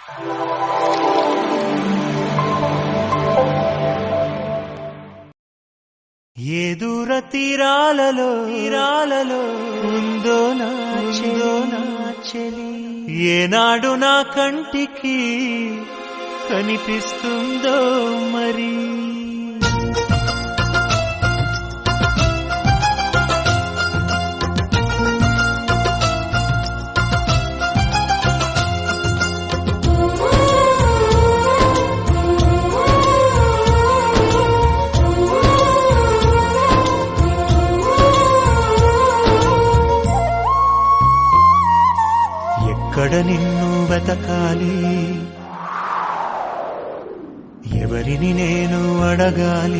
ఏ దూర తీరాలలో తీరాలలో ఉందో నా చెలో నా చెలి ఏనాడు నా కంటికి కనిపిస్తుందో మరి ఎక్కడ నిన్ను వెతకాలి ఎవరిని నేను అడగాలి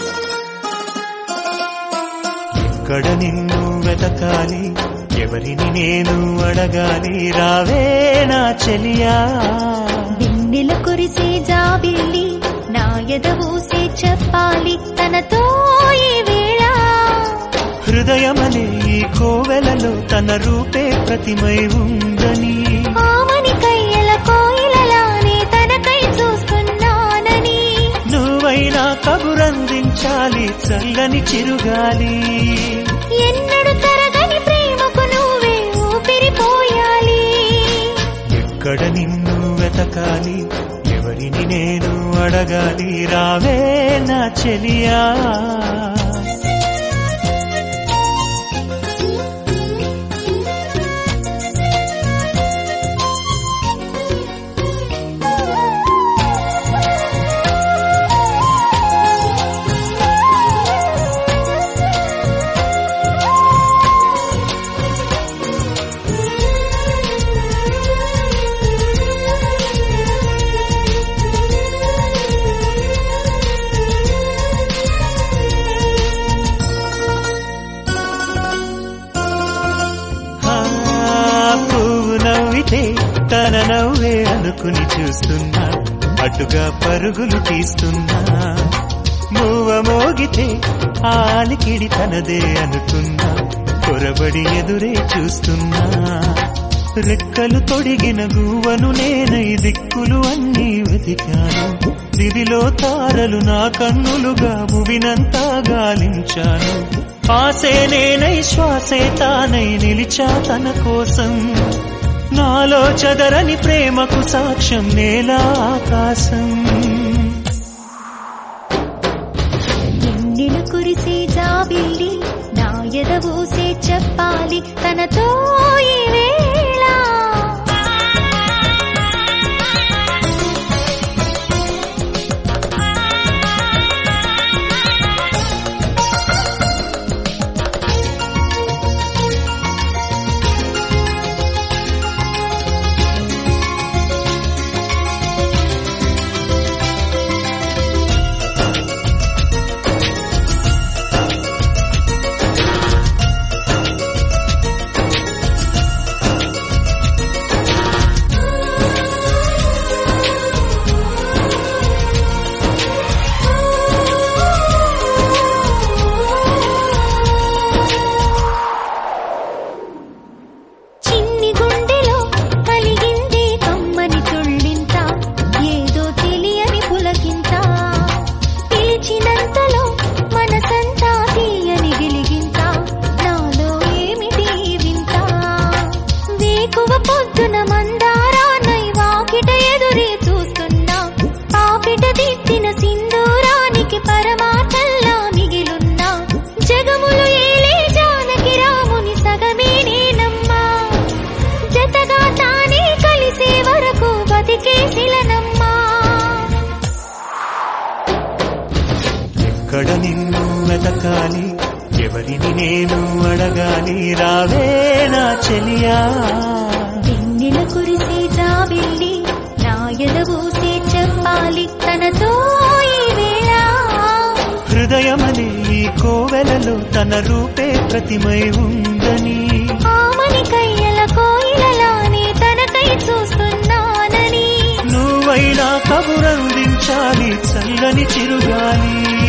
ఎక్కడ నిన్ను వెతకాలి ఎవరిని నేను అడగాలి రావే నా చెలియా వెన్నెల కురిసే జాబిల్లి నా ఎదవూసే చెప్పాలి తనతో ఈ వేళ హృదయమనే ఈ కోవెలలో తన రూపే ప్రతిమై ఉందని ఆమని కయ్యల కోయిలలానే తనకై చూస్తున్నానని నువ్వైనా కబురందించాలి చల్లని చిరుగాలి ఎన్నడు తరగని ప్రేమకు నువ్వే ఊపిరిపోయాలి ఎక్కడ నిన్ను వెతకాలి ఎవరిని నేను అడగాలి రావే నా చెలియా ఆ, పువ్వు నవ్వితే తన నవ్వే అనుకుని చూస్తున్నా అటుగా పరుగులు తీస్తున్నా మూవ మోగితే ఆలికిడి తనదే అనుకున్నా కొరబడి ఎదురే చూస్తున్నా రెక్కలు తొడిగిన గువ్వను నేనై దిక్కులు అన్నీ వెతికాను దివిలో తారలు నా కన్నులుగా భువినంతా గాలించాను ఆసే నేనై శ్వాసే తానై నిలిచా తన కోసం నాలో చదరని ప్రేమకు సాక్ష్యం నేల ఆకాశం వెన్నెల కురిసే జాబిల్లి నా ఎదవూసే చెప్పాలి తనతో ఈ వేళ చిన్ని గుండెలో కలిగింది కమ్మని తుళ్ళింత ఏదో తెలియని పులకింత పిలిచినంతలో మనసంతా తీయని గిలిగింత నాలో ఏమిటి ఈ వింత వేకువ పొద్దున మందారానై వాకిట ఎదురే చూస్తున్నా పాపిట దిద్దిన సింధూరానికి పరమాటల్లా మిగిలున్నా జగములు ఏలే జానకి రాముని సగమే నేనమ్మా జతగా తానే కలిసే వరకు బతికే శిలనమ్మా ఎక్కడ నిన్ను వెతకాలి ఎవరిని నేను అడగాలి రావే నా చెలియా వెన్నెల కురిసే జాబిల్లి నా ఎదవూసే చెప్పాలి తనతో ఈ వేళ హృదయమనే ఈ కోవెలలో తన రూపే ప్రతిమై ఉందని ఆమని కయ్యల కోయిలలానే తనకై చూస్తున్నానని నువ్వైనా కబురందించాలి చల్లని చిరుగాలి